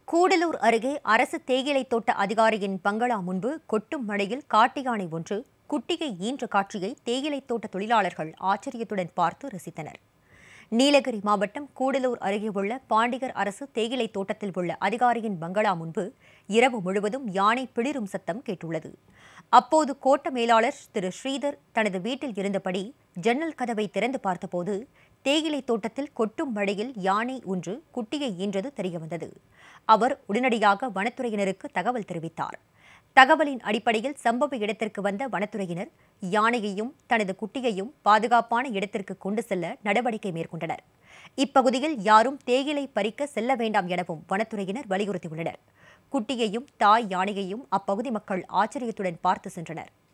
கூடலூர் அருகே அரசு தேயிலை தோட்ட அதிகாரியின் பங்களா முன்பு கொட்டும் மழையில் காட்டு யானை ஒன்று குட்டியை ஈன்ற காட்சியை தேயிலை தோட்ட தொழிலாளர்கள் ஆச்சரியத்துடன் பார்த்து ரசித்தனர் நீலகிரி மாவட்டம் கூடலூர் அருகே உள்ள பாண்டிகர் அரசு தேயிலை தோட்டத்தில் உள்ள அதிகாரியின் பங்களா முன்பு இரவு முழுவதும் யானை பிளிரும் சத்தம் கேட்டுள்ளது அப்போது கோட்ட மேலாளர் திரு ஸ்ரீதர் தனது வீட்டில் இருந்தபடி ஜன்னல் கதவை திறந்து பார்த்தபோது தேயிலை தோட்டத்தில் கொட்டும் மழையில் யானை ஒன்று குட்டியை ஈன்றது தெரியவந்தது அவர் உடனடியாக வனத்துறையினருக்கு தகவல் தெரிவித்தார் தகவலின் அடிப்படையில் சம்பவ இடத்திற்கு வந்த வனத்துறையினர் யானையையும் தனது குட்டியையும் பாதுகாப்பான இடத்திற்கு கொண்டு செல்ல நடவடிக்கை மேற்கொண்டனர் இப்பகுதியில் யாரும் தேயிலை பறிக்க செல்ல வேண்டாம் எனவும் வனத்துறையினர் வலியுறுத்தியுள்ளனர் குட்டியையும் தாய் யானையையும் அப்பகுதி மக்கள் ஆச்சரியத்துடன் பார்த்து சென்றனர்